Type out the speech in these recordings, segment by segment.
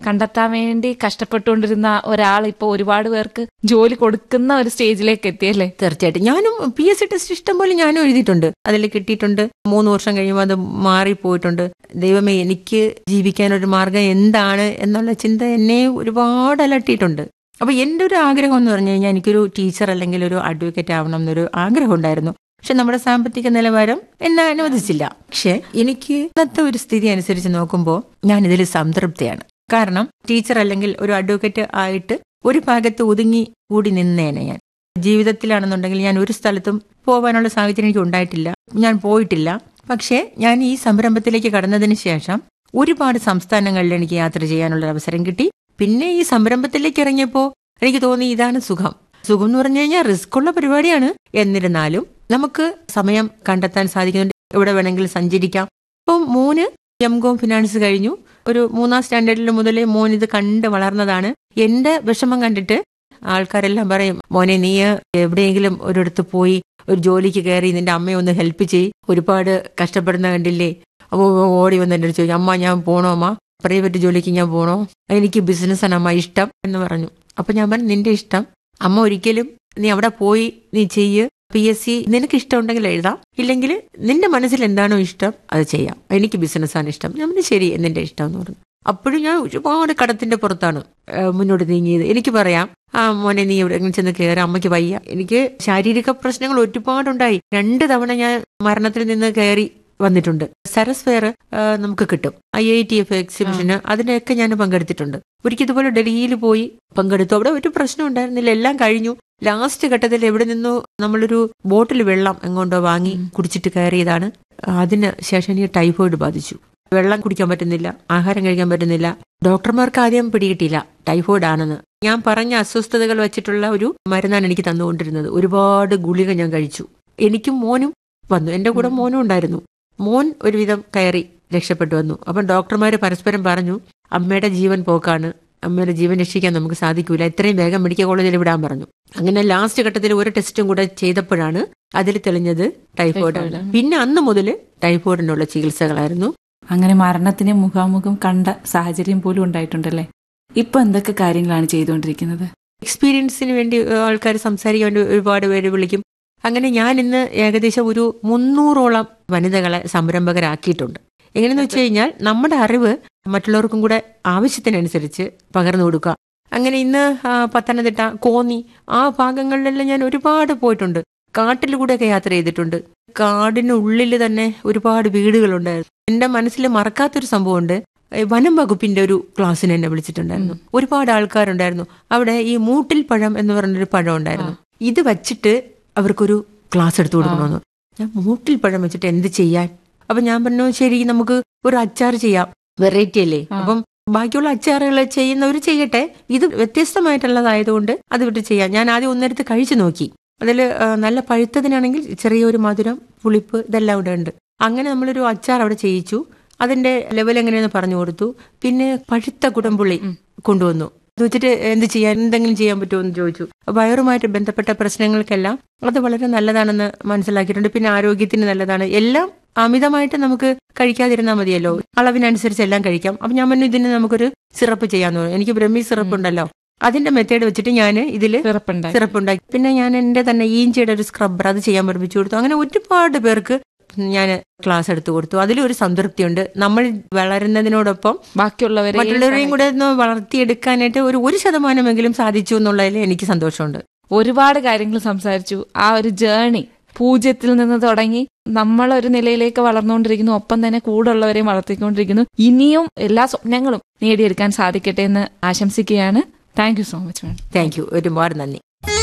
കണ്ടെത്താൻ വേണ്ടി കഷ്ടപ്പെട്ടുകൊണ്ടിരുന്ന ഒരാൾ ഇപ്പൊ ഒരുപാട് പേർക്ക് ജോലി കൊടുക്കുന്ന ഒരു സ്റ്റേജിലേക്ക് എത്തിയല്ലേ തീർച്ചയായിട്ടും ഞാനും പി എസ് സി ടെസ്റ്റ് ഇഷ്ടം പോലെ ഞാനും എഴുതിയിട്ടുണ്ട് അതിൽ കിട്ടിയിട്ടുണ്ട് മൂന്ന് വർഷം കഴിയുമ്പോൾ അത് മാറിപ്പോയിട്ടുണ്ട് ദൈവമേ എനിക്ക് ജീവിക്കാൻ ഒരു മാർഗം എന്താണ് എന്നുള്ള ചിന്ത എന്നെ ഒരുപാട് അലട്ടിയിട്ടുണ്ട് അപ്പൊ എന്റെ ഒരു ആഗ്രഹം എന്ന് പറഞ്ഞു കഴിഞ്ഞാൽ എനിക്കൊരു ടീച്ചർ അല്ലെങ്കിൽ ഒരു അഡ്വക്കേറ്റ് ആവണം എന്നൊരു ആഗ്രഹം ഉണ്ടായിരുന്നു പക്ഷെ നമ്മുടെ സാമ്പത്തിക നിലവാരം എന്നെ അനുവദിച്ചില്ല പക്ഷെ എനിക്ക് ഇന്നത്തെ ഒരു സ്ഥിതി അനുസരിച്ച് നോക്കുമ്പോൾ ഞാൻ ഇതിൽ സംതൃപ്തിയാണ് കാരണം ടീച്ചർ അല്ലെങ്കിൽ ഒരു അഡ്വക്കേറ്റ് ആയിട്ട് ഒരു ഭാഗത്ത് ഒതുങ്ങി കൂടി നിന്നേനെ ഞാൻ ജീവിതത്തിലാണെന്നുണ്ടെങ്കിൽ ഞാൻ ഒരു സ്ഥലത്തും പോകാനുള്ള സാഹചര്യം എനിക്ക് ഉണ്ടായിട്ടില്ല ഞാൻ പോയിട്ടില്ല പക്ഷേ ഞാൻ ഈ സംരംഭത്തിലേക്ക് കടന്നതിന് ശേഷം ഒരുപാട് സംസ്ഥാനങ്ങളിൽ എനിക്ക് യാത്ര ചെയ്യാനുള്ള അവസരം കിട്ടി പിന്നെ ഈ സംരംഭത്തിലേക്ക് ഇറങ്ങിയപ്പോൾ എനിക്ക് തോന്നി ഇതാണ് സുഖം സുഖം എന്ന് പറഞ്ഞു കഴിഞ്ഞാൽ റിസ്ക് ഉള്ള പരിപാടിയാണ് എന്നിരുന്നാലും നമുക്ക് സമയം കണ്ടെത്താൻ സാധിക്കുന്നുണ്ട് എവിടെ വേണമെങ്കിലും സഞ്ചരിക്കാം ഇപ്പം മോന് എം കോം ഫിനാൻസ് കഴിഞ്ഞു ഒരു മൂന്നാം സ്റ്റാൻഡേർഡിൽ മുതലേ മോൻ ഇത് കണ്ട് വളർന്നതാണ് എന്റെ വിഷമം കണ്ടിട്ട് ആൾക്കാരെല്ലാം പറയും മോനെ നീ എവിടെയെങ്കിലും ഒരിടത്ത് പോയി ഒരു ജോലിക്ക് കയറി നിന്റെ അമ്മയെ ഒന്ന് ഹെൽപ്പ് ചെയ് ഒരുപാട് കഷ്ടപ്പെടുന്ന കണ്ടില്ലേ അപ്പോൾ ഓടി വന്ന് എൻ്റെ അടുത്ത് ചോദിക്കും അമ്മ ഞാൻ പോണോ അമ്മ പ്രൈവറ്റ് ജോലിക്ക് ഞാൻ പോണോ എനിക്ക് ബിസിനസ്സാണ് അമ്മ ഇഷ്ടം എന്ന് പറഞ്ഞു അപ്പൊ ഞാൻ പറഞ്ഞു നിന്റെ ഇഷ്ടം അമ്മ ഒരിക്കലും നീ അവിടെ പോയി നീ ചെയ്യ് പി എസ് സി നിനക്ക് ഇഷ്ടമുണ്ടെങ്കിൽ എഴുതാം ഇല്ലെങ്കിൽ നിന്റെ മനസ്സിൽ എന്താണോ ഇഷ്ടം അത് ചെയ്യാം എനിക്ക് ബിസിനസ്സാണ് ഇഷ്ടം ഞാൻ പറഞ്ഞു ശരി നിന്റെ ഇഷ്ടം എന്ന് പറഞ്ഞു അപ്പോഴും ഞാൻ ഒരുപാട് കടത്തിന്റെ പുറത്താണ് ആ, മുന്നോട്ട് നീങ്ങിയത് എനിക്ക് പറയാം ആ മോനെ നീ എവിടെ ചെന്ന് കയറി അമ്മയ്ക്ക് വയ്യ എനിക്ക് ശാരീരിക പ്രശ്നങ്ങൾ ഒരുപാടുണ്ടായി രണ്ട് തവണ ഞാൻ മരണത്തിൽ നിന്ന് കയറി വന്നിട്ടുണ്ട് സരസ് ഫെയർ ആ, നമുക്ക് കിട്ടും ഐ ഐ ടി എഫ് എക്സിബിഷന് അതിനൊക്കെ ഞാൻ പങ്കെടുത്തിട്ടുണ്ട് ഒരിക്കൽ ഇതുപോലെ ഡൽഹിയിൽ പോയി പങ്കെടുത്തു അവിടെ ഒരു പ്രശ്നം ഉണ്ടായിരുന്നില്ല എല്ലാം കഴിഞ്ഞു ലാസ്റ്റ് ഘട്ടത്തിൽ എവിടെ നിന്നോ നമ്മളൊരു ബോട്ടിൽ വെള്ളം എങ്ങോട്ടോ വാങ്ങി കുടിച്ചിട്ട് കയറിയതാണ് അതിന് ശേഷം എനിക്ക് ടൈഫോയിഡ് ബാധിച്ചു വെള്ളം കുടിക്കാൻ പറ്റുന്നില്ല ആഹാരം കഴിക്കാൻ പറ്റുന്നില്ല ഡോക്ടർമാർക്ക് ആദ്യം പിടികിട്ടിയില്ല ടൈഫോയിഡ് ആണെന്ന് ഞാൻ പറഞ്ഞ അസ്വസ്ഥതകൾ വെച്ചിട്ടുള്ള ഒരു മരുന്നാണ് എനിക്ക് തന്നുകൊണ്ടിരുന്നത് ഒരുപാട് ഗുളിക ഞാൻ കഴിച്ചു എനിക്കും മോനും വന്നു എന്റെ കൂടെ മോനും ഉണ്ടായിരുന്നു മോൻ ഒരുവിധം കയറി രക്ഷപ്പെട്ടു വന്നു അപ്പം ഡോക്ടർമാർ പരസ്പരം പറഞ്ഞു അമ്മയുടെ ജീവൻ പോക്കാണ് അമ്മയുടെ ജീവൻ രക്ഷിക്കാൻ നമുക്ക് സാധിക്കൂല എത്രയും വേഗം മെഡിക്കൽ കോളേജിൽ വിടാൻ പറഞ്ഞു അങ്ങനെ ലാസ്റ്റ് ഘട്ടത്തിൽ ഒരു ടെസ്റ്റും കൂടെ ചെയ്തപ്പോഴാണ് അതിൽ തെളിഞ്ഞത് ടൈഫോയിഡ് ആണ് ടൈഫോയിഡ്. പിന്നെ അന്ന് മുതൽ ടൈഫോയിഡിനുള്ള ചികിത്സകളായിരുന്നു അങ്ങനെ മരണത്തിന് മുഖാമുഖം കണ്ട സാഹചര്യം പോലും ഉണ്ടായിട്ടുണ്ടല്ലേ ഇപ്പൊ എന്തൊക്കെ കാര്യങ്ങളാണ് ചെയ്തുകൊണ്ടിരിക്കുന്നത് എക്സ്പീരിയൻസിന് വേണ്ടി ആൾക്കാർ സംസാരിക്കാൻ വേണ്ടി ഒരുപാട് പേര് വിളിക്കും അങ്ങനെ ഞാൻ ഇന്ന് ഏകദേശം ഒരു മുന്നൂറോളം വനിതകളെ സംരംഭകരാക്കിയിട്ടുണ്ട് എങ്ങനെയെന്ന് വെച്ച് കഴിഞ്ഞാൽ നമ്മുടെ അറിവ് മറ്റുള്ളവർക്കും കൂടെ ആവശ്യത്തിനനുസരിച്ച് പകർന്നു കൊടുക്കുക അങ്ങനെ ഇന്ന് ആ, പത്തനംതിട്ട കോന്നി ആ ഭാഗങ്ങളിലെല്ലാം ഞാൻ ഒരുപാട് പോയിട്ടുണ്ട് കാട്ടിലൂടെയൊക്കെ യാത്ര ചെയ്തിട്ടുണ്ട് കാടിനുള്ളിൽ തന്നെ ഒരുപാട് വീടുകളുണ്ടായിരുന്നു എന്റെ മനസ്സിൽ മറക്കാത്തൊരു സംഭവമുണ്ട് ഏ, വനം വകുപ്പിന്റെ ഒരു ക്ലാസ്സിന് എന്നെ വിളിച്ചിട്ടുണ്ടായിരുന്നു ഒരുപാട് ആൾക്കാരുണ്ടായിരുന്നു അവിടെ ഈ മൂട്ടിൽ പഴം എന്ന് പറഞ്ഞൊരു പഴം ഉണ്ടായിരുന്നു ഇത് വച്ചിട്ട് അവർക്കൊരു ക്ലാസ് എടുത്തു കൊടുക്കണമെന്ന് ഞാൻ മൂട്ടിൽ പഴം വെച്ചിട്ട് എന്ത് ചെയ്യാൻ അപ്പൊ ഞാൻ പറഞ്ഞു ശരി നമുക്ക് ഒരു അച്ചാർ ചെയ്യാം വെറൈറ്റി അല്ലേ ആ. അപ്പം ബാക്കിയുള്ള അച്ചാറുകൾ ചെയ്യുന്നവർ ചെയ്യട്ടെ ഇത് വ്യത്യസ്തമായിട്ടുള്ളതായതുകൊണ്ട് അത് വിട്ട് ചെയ്യാം ഞാൻ ആദ്യം ഒന്നെടുത്ത് കഴിച്ചു നോക്കി അതിൽ നല്ല പഴുത്തതിനാണെങ്കിൽ ചെറിയൊരു മധുരം പുളിപ്പ് ഇതെല്ലാം ഇവിടെ ഉണ്ട് അങ്ങനെ നമ്മളൊരു അച്ചാർ അവിടെ ചെയ്യിച്ചു അതിന്റെ ലെവൽ എങ്ങനെയാന്ന് പറഞ്ഞു കൊടുത്തു പിന്നെ പഴുത്ത കുടംപുള്ളി കൊണ്ടുവന്നു അത് വെച്ചിട്ട് എന്ത് ചെയ്യാൻ എന്തെങ്കിലും ചെയ്യാൻ പറ്റുമോ എന്ന് ചോദിച്ചു വയറുമായിട്ട് ബന്ധപ്പെട്ട പ്രശ്നങ്ങൾക്കെല്ലാം അത് വളരെ നല്ലതാണെന്ന് മനസ്സിലാക്കിയിട്ടുണ്ട് പിന്നെ ആരോഗ്യത്തിന് നല്ലതാണ് എല്ലാം അമിതമായിട്ട് നമുക്ക് കഴിക്കാതിരുന്നാൽ മതിയല്ലോ അളവിനനുസരിച്ച് എല്ലാം കഴിക്കാം അപ്പൊ ഞാൻ പറഞ്ഞു ഇതിന് നമുക്കൊരു സിറപ്പ് ചെയ്യാന്ന് പറഞ്ഞു എനിക്ക് ബ്രഹ്മി സിറപ്പ് ഉണ്ടല്ലോ അതിന്റെ മെത്തേഡ് വെച്ചിട്ട് ഞാൻ ഇതില് സിറപ്പുണ്ടായി സിറപ്പ് ഉണ്ടാക്കി പിന്നെ ഞാൻ എന്റെ തന്നെ ഈഞ്ചിയുടെ ഒരു സ്ക്രബ്ബർ അത് ചെയ്യാൻ പഠിപ്പിച്ചു കൊടുത്തു അങ്ങനെ ഒരുപാട് പേർക്ക് ഞാൻ ക്ലാസ് എടുത്തു കൊടുത്തു അതിലൊരു സംതൃപ്തിയുണ്ട് നമ്മൾ വളരുന്നതിനോടൊപ്പം ബാക്കിയുള്ളവരെ മറ്റുള്ളവരെയും കൂടെ ഒന്ന് വളർത്തിയെടുക്കാനായിട്ട് ഒരു ഒരു ശതമാനമെങ്കിലും സാധിച്ചു എന്നുള്ളതിൽ എനിക്ക് സന്തോഷമുണ്ട് ഒരുപാട് കാര്യങ്ങൾ സംസാരിച്ചു ആ ഒരു ജേണി പൂജ്യത്തിൽ നിന്ന് തുടങ്ങി നമ്മൾ ഒരു നിലയിലേക്ക് വളർന്നുകൊണ്ടിരിക്കുന്നു ഒപ്പം തന്നെ കൂടുള്ളവരെയും വളർത്തിക്കൊണ്ടിരിക്കുന്നു ഇനിയും എല്ലാ സ്വപ്നങ്ങളും നേടിയെടുക്കാൻ സാധിക്കട്ടെ എന്ന് ആശംസിക്കുകയാണ് thank you so much madam thank you ഒരുപാട് നന്ദി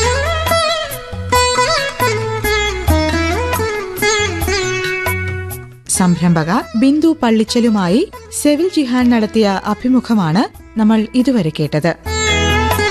സംരംഭക ബിന്ദു പള്ളിച്ചലുമായി സെവിൽ ജിഹാൻ നടത്തിയ അഭിമുഖമാണ് നമ്മൾ ഇതുവരെ കേട്ടത്